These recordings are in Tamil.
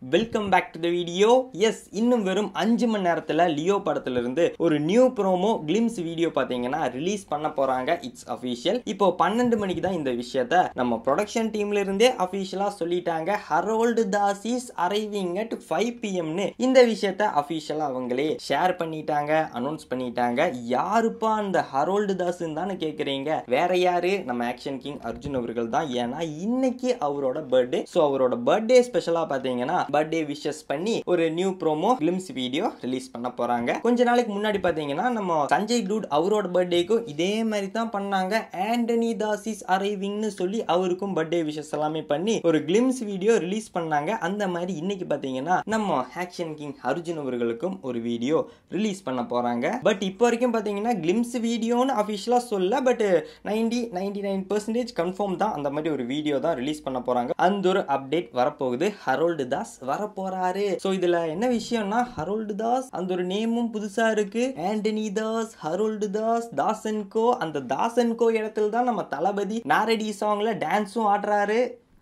welcome back to the video yes இன்னும் வெறும் அஞ்சு மணி நேரத்தில் லியோ படத்துல இருந்து ஒரு நியூ ப்ரோமோ கிளிம்ஸ் வீடியோ பார்த்தீங்கன்னா ரிலீஸ் பண்ண போறாங்க இட்ஸ் அஃபீஷியல் இப்போ பன்னெண்டு மணிக்கு தான் இந்த விஷயத்த நம்ம ப்ரொடக்ஷன் டீம்ல இருந்தே அஃபீஷியலாக சொல்லிட்டாங்க Harold Das is arriving at five பிஎம்னு இந்த விஷயத்த அஃபீஷியலாக அவங்களே ஷேர் பண்ணிட்டாங்க அனௌன்ஸ் பண்ணிட்டாங்க யாருப்பா அந்த ஹரோல்டு தாஸ்ன்னு தானே கேட்குறீங்க வேற யாரு நம்ம ஆக்ஷன் கிங் அர்ஜுன் அவர்கள் தான் ஏன்னா இன்னைக்கு அவரோட பர்த்டே ஸோ அவரோட பர்த்டே ஸ்பெஷலாக பார்த்தீங்கன்னா பர்த்டே விஷஸ் பண்ணி ஒரு new promo glimpse video release பண்ண போறாங்க கொஞ்ச நாளைக்கு முன்னாடி பார்த்தீங்கன்னா நம்ம சஞ்சய் டூட் அவரோட பர்த்டேக்கும் இதே மாதிரி தான் பண்ணாங்க ஆண்டனி தாஸ் இஸ் அரைவிங்னு சொல்லி அவருக்கும் பர்த்டே விஷஸ் எல்லாமே பண்ணி ஒரு கிளிம்ஸ் வீடியோ ரிலீஸ் பண்ணாங்க அந்த மாதிரி இன்னைக்கு பார்த்தீங்கன்னா நம்ம ஆக்ஷன் கிங் அர்ஜுன் அவர்களுக்கும் ஒரு வீடியோ ரிலீஸ் பண்ண போறாங்க பட் இப்போ வரைக்கும் பார்த்தீங்கன்னா கிளிம்ஸ் வீடியோன்னு அஃபிஷியலாக சொல்ல but ninety ninety nine percentage confirm தான் அந்த மாதிரி ஒரு வீடியோ தான் ரிலீஸ் பண்ண போறாங்க அந்த ஒரு அப்டேட் வரப்போகுது ஹரோல்டு தாஸ் வரப்போறாரு ஸோ இதுல என்ன விஷயம்னா ஹரோல்டு தாஸ் அந்த ஒரு நேமும் புதுசா இருக்கு ஆண்டனி தாஸ் ஹரோல்டு தாஸ் தாசன்கோ அந்த தாசன்கோ இடத்துல தான் நம்ம தளபதி நாரடி சாங்ல டான்ஸும் ஆடுறாரு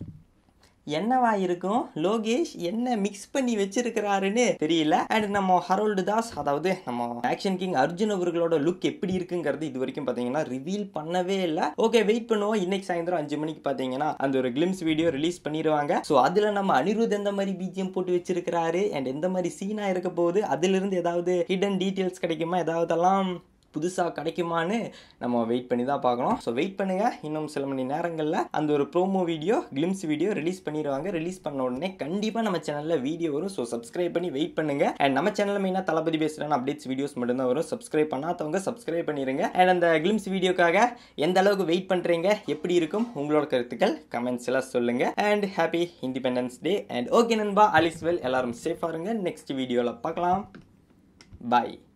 என்னவா இருக்கும் லோகேஷ் என்ன மிக்ஸ் பண்ணி வச்சிருக்கிறாருன்னு தெரியல அண்ட் நம்ம ஹரோல்டு தாஸ் அதாவது நம்ம ஆக்ஷன் கிங் அர்ஜுன் அவர்களோட லுக் எப்படி இருக்குங்கிறது இது வரைக்கும் பார்த்தீங்கன்னா ரிவீல் பண்ணவே இல்லை ஓகே வெயிட் பண்ணுவோம் இன்னைக்கு சாயந்தரம் அஞ்சு மணிக்கு பார்த்தீங்கன்னா அந்த ஒரு கிளிம்ஸ் வீடியோ ரிலீஸ் பண்ணிடுவாங்க ஸோ அதில் நம்ம அனிருத் எந்த மாதிரி பிஜிஎம் போட்டு வச்சிருக்கிறாரு அண்ட் எந்த மாதிரி சீனா இருக்க போகுது அதிலிருந்து ஏதாவது ஹிடன் டீட்டெயில்ஸ் கிடைக்குமா ஏதாவதெல்லாம் புதுசாக கிடைக்குமான்னு நம்ம வெயிட் பண்ணி தான் பார்க்கணும் ஸோ வெயிட் பண்ணுங்கள் இன்னும் சில மணி நேரங்களில் அந்த ஒரு promo video glimpse video release பண்ணிடுவாங்க ரிலீஸ் பண்ண உடனே கண்டிப்பாக நம்ம சேனலில் வீடியோ வரும் ஸோ சப்ஸ்கிரைப் பண்ணி வெயிட் பண்ணுங்கள் அண்ட் நம்ம சேனலில் மெயினாக தளபதி பேசுகிறான அப்டேட்ஸ் வீடியோஸ் மட்டும்தான் வரும் சப்ஸ்கிரைப் பண்ணாதவங்க சப்ஸ்கிரைப் பண்ணிடுங்க அண்ட் அந்த கிளிம்ஸ் வீடியோக்காக எந்த அளவுக்கு வெயிட் பண்ணுறீங்க எப்படி இருக்கும் உங்களோட கருத்துக்கள் கமெண்ட்ஸ் எல்லாம் சொல்லுங்கள் and happy independence day and okay நண்பா அலிஸ் வெல் எல்லாரும் சேஃபாக இருங்க நெக்ஸ்ட் வீடியோவில் பார்க்கலாம் பாய்